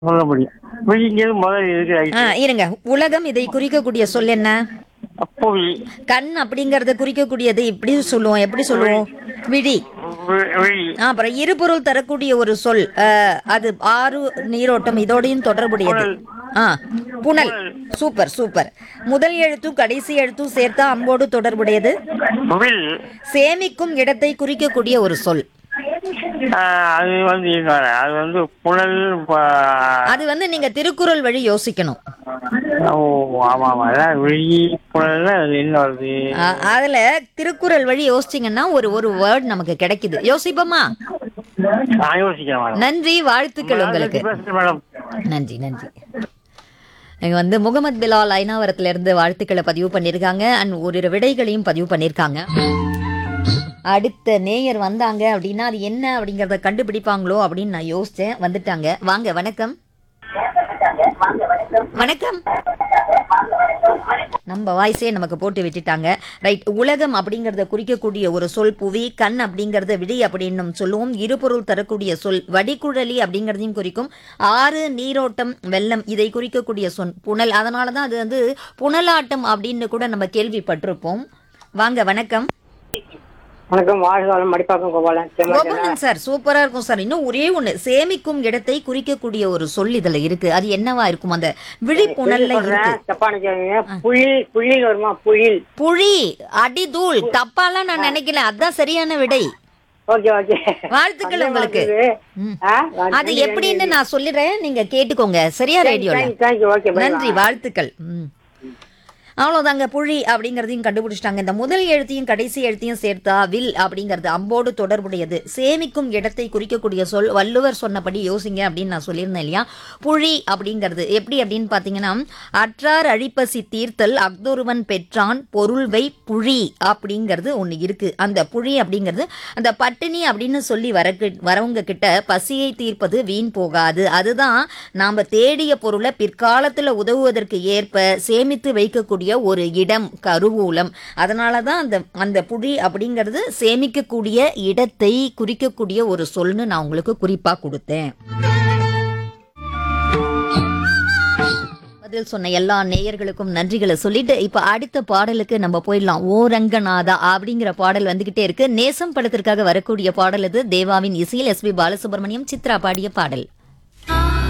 சொல்ல முடியும் விழிங்கிறது முதல்ல இருக்கு ஆ, ரைட்டு இருங்க உலகம் இதை குறிக்கக்கூடிய சொல் என்ன புவி கண் அப்படிங்கறத குறிக்கக்கூடியது இப்படி சொல்லுவோம் எப்படி சொல்லுவோம் விழி வி- விழி ஆ, அப்புறம் இருபொருள் தரக்கூடிய ஒரு சொல் ஆ, அது ஆறு நீரோட்டம் இதோடையும் தொடர்புடையது ஆ புனல் சூப்பர் சூப்பர் முதல் எழுத்தும் கடைசி எழுத்தும் சேர்த்தா அம்போடு தொடர்புடையது வில் சேமிக்கும் இடத்தை குறிக்கக்கூடிய ஒரு சொல் ஆஹ், அது வந்து என்ன அது வந்து புனல் ப- அது வந்து நீங்க திருக்குறள் வழி யோசிக்கணும் ஓ ஆமா ஆமா அதான் விழி புனல் அது என்ன வருது ஆ, அதுல திருக்குறள் வழி யோசிச்சீங்கன்னா ஒரு ஒரு வேர்ட் நமக்கு கிடைக்குது யோசிப்போமா நான் யோசிக்கிறேன் மேடம் நன்றி வாழ்த்துக்கள் உங்களுக்கு பேசுறேன் மேடம் நன்றி நன்றி இங்க வந்து முகமது பிலால் ஐநாவரத்துல இருந்து வாழ்த்துக்களை பதிவு பண்ணிருக்காங்க அண்ட் ஒரு விடைகளையும் பதிவு பண்ணிருக்காங்க அடுத்த நேயர் வந்தாங்க அப்படின்னா அது என்ன அப்படிங்கறத கண்டுபிடிப்பாங்களோ அப்படின்னு நான் யோசிச்சேன் வந்துட்டாங்க வாங்க வணக்கம் வணக்கம் நம்ம வாய்ஸே நமக்கு போட்டு விட்டுட்டாங்க ரைட் உலகம் அப்படிங்கறத குறிக்கக்கூடிய ஒரு சொல் புவி கண் அப்படிங்கறத விழி அப்படின்னு சொல்லுவோம் இருபொருள் தரக்கூடிய சொல் வடிகுழலி அப்படிங்கறதையும் குறிக்கும் ஆறு நீரோட்டம் வெள்ளம் இதை குறிக்கக்கூடிய சொல் புனல் அதனால தான் அது வந்து புனலாட்டம் அப்படின்னு கூட நம்ம கேள்விப்பட்டிருப்போம் வாங்க வணக்கம் வணக்கம் வாழ்வாளம் மடிப்பாக்கம் கோபாலன் கோபாலன் சார் சூப்பரா இருக்கும் சார் இன்னும் ஒரே ஒண்ணு சேமிக்கும் இடத்தை குறிக்கக்கூடிய ஒரு சொல் இதுல இருக்கு அது என்னவா இருக்கும் அந்த விழிப்புணர்ல இருக்கு தப்பான கேளுங்க புயல் புயல் வருமா புயல் புழி அடிதூள் தப்பாலாம் நான் நினைக்கல அதான் சரியான விடை ஓகே ஓகே வாழ்த்துக்கள் உங்களுக்கு ம். அது எப்படின்னு நான் சொல்லிடுறேன் நீங்க கேட்டுக்கோங்க சரியா ரேடியோல தேங்க்யூ ஓகே நன்றி வாழ்த்துக்கள் ம். அவ்வளவுதாங்க புழி அப்படிங்கறதையும் கண்டுபிடிச்சிட்டாங்க இந்த முதல் எழுத்தையும் கடைசி எழுத்தையும் சேர்த்தா வில் அப்படிங்கிறது அம்போடு தொடர்புடையது சேமிக்கும் இடத்தை குறிக்கக்கூடிய சொல் வள்ளுவர் சொன்னபடி யோசிங்க அப்படின்னு நான் சொல்லியிருந்தேன் இல்லையா புழி அப்படிங்கிறது எப்படி அப்படின்னு பாத்தீங்கன்னா அற்றார் அழிப்பசி தீர்த்தல் அக்தொருவன் பெற்றான் பொருள்வை புழி அப்படிங்கிறது ஒண்ணு இருக்கு அந்த புழி அப்படிங்கிறது அந்த பட்டினி அப்படின்னு சொல்லி வர வரவங்க கிட்ட பசியை தீர்ப்பது வீண் போகாது அதுதான் நாம தேடிய பொருளை பிற்காலத்துல உதவுவதற்கு ஏற்ப சேமித்து வைக்கக்கூடிய ஒரு இடம் கருவூலம் அதனால தான் அந்த அந்த புடி அப்படிங்கிறது சேமிக்கக்கூடிய இடத்தை குறிக்கக்கூடிய ஒரு சொல்னு நான் உங்களுக்கு குறிப்பா கொடுத்தேன் பதில் சொன்ன எல்லா நேயர்களுக்கும் நன்றிகளை சொல்லிட்டு இப்ப அடுத்த பாடலுக்கு நம்ம போயிடலாம் ஓ ரங்கநாதா அப்படிங்கிற பாடல் வந்துகிட்டே இருக்கு நேசம் படத்திற்காக வரக்கூடிய பாடல் இது தேவாவின் இசையில் எஸ் பி பாலசுப்ரமணியம் சித்ரா பாடிய பாடல்